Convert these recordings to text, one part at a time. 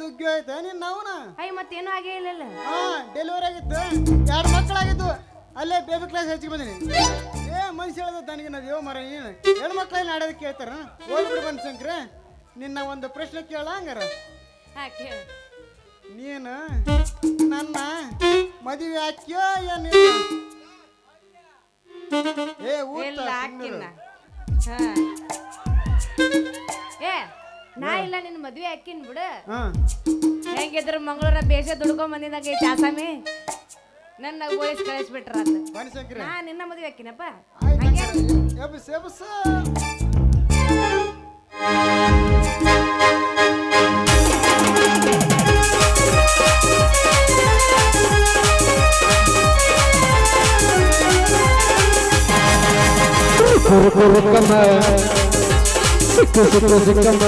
ಸುಗ್ಗಿ ಆಯ್ತಾ ನಿನ್ನ ಅವನ ಅಯ್ಯ ಮತ್ತೇನು ಆಗೇ ಇಲ್ಲ ಹಾ ಡೆಲಿವರಿ ಆಗಿತ್ತು ಎರಡು ಮಕ್ಕಳಾಗಿದ್ದು ಅಲ್ಲೇ ಬೇಬಿ ಕ್ಲಾಸ್ ಹೆಚ್ಚಿಗೆ ಬಂದಿನಿ ಏ ಮನುಷ್ಯ ಹೇಳ್ದ ನನಗೆ ನಾ ದೇವ ಮರ ನೀನು ಹೆಣ್ಣು ಮಕ್ಕಳಲ್ಲಿ ಆಡೋದಕ್ಕೆ ಕೇಳ್ತಾರ ಹೋಗ್ಬಿಡು ಬಂದು ಶಂಕ್ರೆ ನಿನ್ನ ಒಂದು ಪ್ರಶ್ನೆ ಕೇಳ ಹಂಗಾರ ಯಾಕೆ ನೀನು ನನ್ನ ಮದುವೆ ಹಾಕ್ಯೋ ಏನು ಏ ಊಟ ಇಲ್ಲ ಸುಮ್ನಿರು. ಹಾಕಿನ ಹಾ ಏ ನಾ ಇಲ್ಲ ನಿನ್ನ ಮದ್ವೆ ಹಾಕಿನ್ ಬಿಡು ಹಾ ಹೆಂಗಿದ್ರ ಮಂಗಳೂರ ಬೇಷ ದುಡ್ಕೊಂಡ್ ಬಂದಿದ್ದಾಗ ಐತಿ ಆಸಾಮಿ ನನ್ನ ಓದಿಸ್ ಕಳಿಸ್ಬಿಟ್ರ ಅಂತ ಬನ್ನಿ ಶಂಕ್ರೆ ನಾ ನಿನ್ನ ಮದ್ವೆ ಹಾಕಿನಪ್ಪ ಆಯ್ತು ಹಂಗೆ ಹಂಗಾರೆ. ಎಬ್ಬಿಸ್ ಎಬ್ಬಿಸ್ ಕುರು ಕುರುಕಮ್ಮ ಸಿಕ್ಕು ಸಿಕ್ಕು ಸಿಕ್ಕಮ್ಮ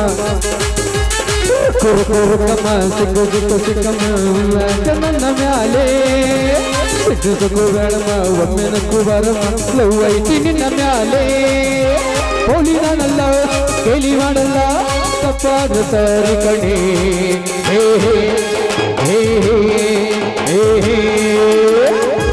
ಕುರು ಕುರುಕಮ್ಮ ಸಿಕ್ಕು ಸಿಕ್ಕು ಸಿಕ್ಕಮ್ಮ ನನ್ನ ಮ್ಯಾಲೆ ಸಿಕ್ಕು ಸಿಕ್ಕು ಬೇಡಮ್ಮ ಒಮ್ಮೆ ನಕ್ಕು ಬರಮ್ಮ ಲವ್ ಐತಿ ನಿನ್ನ ಮ್ಯಾಲೆ ಹೋಲಿ ನಾನಲ್ಲ ಕೇಳಿ ಮಾಡಲ್ಲ ತಪ್ಪಾದ ಸರಿ ಕಣೆ ಹೇ ಹೇ ಹೇ ಹೇ ಹೇ ಹೇ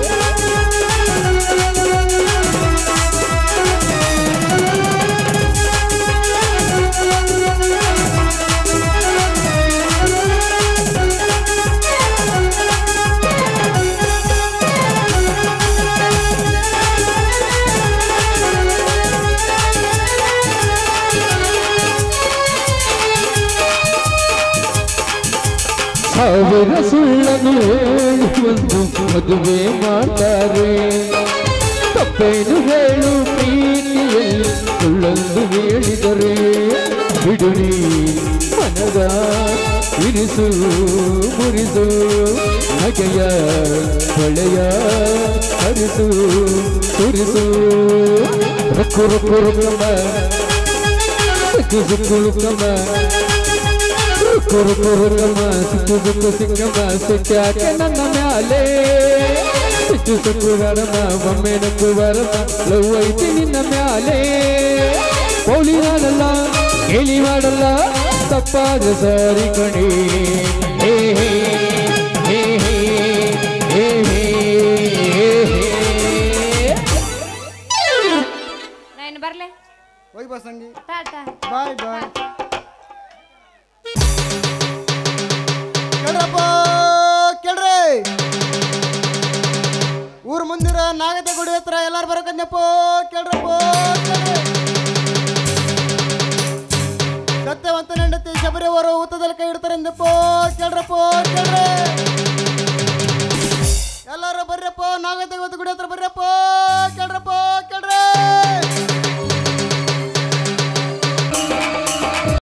ಸಾವಿರ ಸುಳ್ಳನ್ನು ಹೇಳಿ ಒಂದು ಮದುವೆ ಮಾಡ್ತಾರೆ ತಪ್ಪೇನು ಹೇಳು ಪ್ರೀತಿಯಲ್ಲಿ ಸುಳ್ಳೊಂದು ಹೇಳಿದರೆ ಬಿಡುನಿ ಮನದ ಇರಿಸು ಮುರಿಸು ನಗೆಯ ಹೊಳೆಯ ಹರಿಸು ಸುರಿಸು ರಕ್ಕು ರಕ್ಕು ರುಕ್ಕಮ್ಮ ಸಿಕ್ಕು ಸಿಕ್ಕು ರುಕ್ಕಮ್ಮ ಕುರು ಕುರುಕಮ್ಮ ಸಿಕ್ಕು ಸಿಕ್ಕು ಸಿಕ್ಕಮ್ಮ ಸಿಕ್ಕಾಕೆ ನನ್ನ ಮ್ಯಾಲೆ ಸಿಕ್ಕು ಸಿಕ್ಕು ಬರಮ್ಮ ಒಮ್ಮೆ ನಕ್ಕು ಬರಮ್ಮ ಲವ್ ಐತಿ ನಿನ್ನ ಮ್ಯಾಲೆ ಪೌಲಿ ನಾನಲ್ಲ ಕೇಳಿ ಮಾಡಲ್ಲ ತಪ್ಪಾದ ಸಾರಿ ಕಣಿ ಹೇ ಹೇ ಹೇ ಹೇ ಹೇ ಹೇ ಹೇ ನಾ ಇನ್ನು ಬರ್ಲೆ ಹೋಗಿ ಬಾ ಸಂಗಿ ಟಾಟಾ ಬಾಯ್ ಬಾಯ್ ಕೇಳ್ರಪ್ಪ ಕೇಳ್ರಿ ಊರ್ ಮುಂದಿರ ನಾಗತೆ ಗುಡಿ ಹತ್ರ ಎಲ್ಲಾರು ಬರಕಂದಪ್ಪ ಕೇಳ್ರಪ್ಪ ಕೇಳ್ರಿ ಸತ್ಯವಂತ ಹೆಂಡತಿ ಶಬರಿ ಅವರು ಊತದಲ್ಲಿ ಕೈ ಇಡ್ತಾರೆ ಎಂದಪ್ಪ ಕೇಳ್ರಪ್ಪ ಕೇಳ್ರಿ